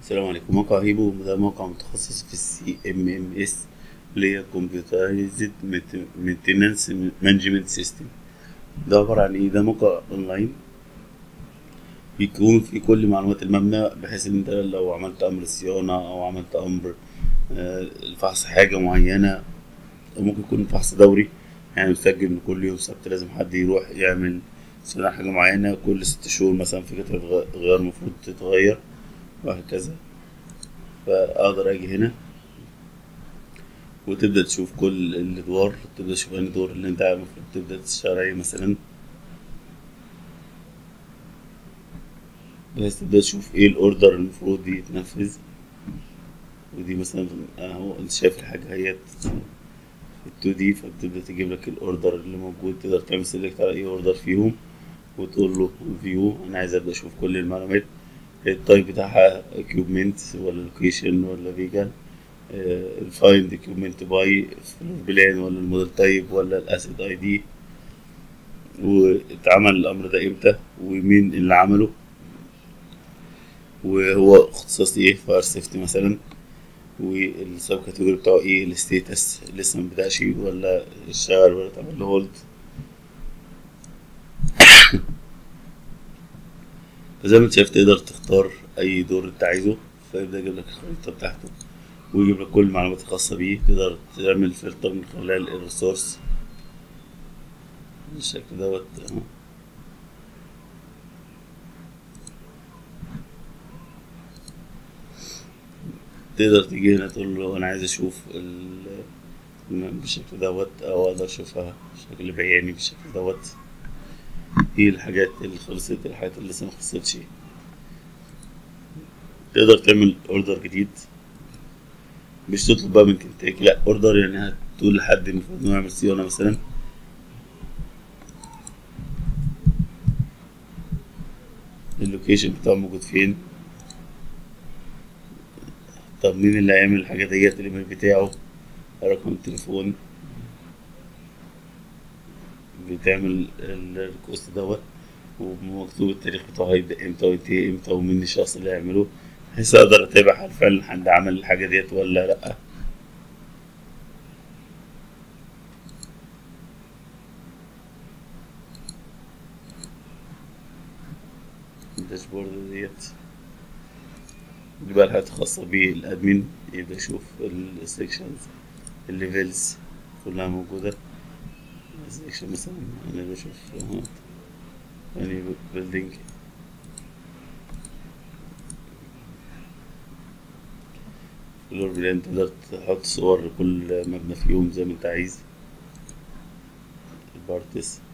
السلام عليكم موقع هيبو ده موقع متخصص في السي ام ام اس اللي هي كمبيوترايزد مينتنانس مانجمنت سيستم ده عبارة عن ايه ده موقع اونلاين بيكون في كل معلومات المبنى بحيث ان انت لو عملت امر صيانة او عملت امر آه، فحص حاجة معينة أو ممكن يكون فحص دوري يعني مسجل ان كل يوم سبت لازم حد يروح يعمل صيانة حاجة معينة كل ست شهور مثلا في قطعة غ- غيار المفروض تتغير وهكذا فاقدر اجي هنا وتبدا تشوف كل الادوار تبدا تشوف انهي دور اللي انت المفروض تبدا تشتغل عليه مثلا بحيث تبدا تشوف ايه الاوردر المفروض يتنفذ ودي مثلا اهو انت شايف الحاجه اهيت في ال 2 دي فبتبدا تجيب لك الاوردر اللي موجود تقدر تعمل سيلكت على اي اوردر فيهم وتقول له فيو انا عايز ابدا اشوف كل المعلومات التايب بتاعها equipment ولا لوكيشن ولا فيجن الفايند equipment باي فلور بلان ولا الموديل تايب ولا الاسيد اي دي واتعمل الامر ده امتى ومين اللي عمله وهو اختصاص ايه فاير سيفتي مثلا والسب كاتيجوري بتاعه ايه الستيتس لسه مبدأش ولا اشتغل ولا تعمل له هولد فزي ما انت شايف تقدر تختار اي دور انت عايزه فيبدأ يجيب لك الخريطة بتاعته ويجيب لك كل المعلومات الخاصة بيه تقدر تعمل فلتر من خلال الريسورس بالشكل دوت اهو تقدر تيجي هنا تقول له انا عايز اشوف ال- بالشكل دوت او اقدر اشوفها بشكل بياني بالشكل دوت ايه الحاجات اللي خلصت الحاجات اللي لسه ما خلصتش تقدر تعمل اوردر جديد مش تطلب بقى من كنتاكي لا اوردر يعني هتقول لحد المفروض انه يعمل صيانة مثلا اللوكيشن بتاعه موجود فين طب مين اللي هيعمل الحاجة ديت الايميل بتاعه رقم التليفون بتعمل الريكوست دوت ومكتوب التاريخ بتاعه هيبدأ امتى وينتهي امتى ومين الشخص اللي هيعمله بحيث اقدر اتابع هل فعلا حد عمل الحاجة ديت ولا لأ الداشبورد ديت دي بقى الحاجات الخاصة بالأدمن يبدأ يشوف السكشنز الليفلز كلها موجودة السكشن مثلا أنا بشوف اهو يعني بيلدينج فلور بلان تقدر تحط صور لكل مبنى فيهم زي ما انت عايز البارتس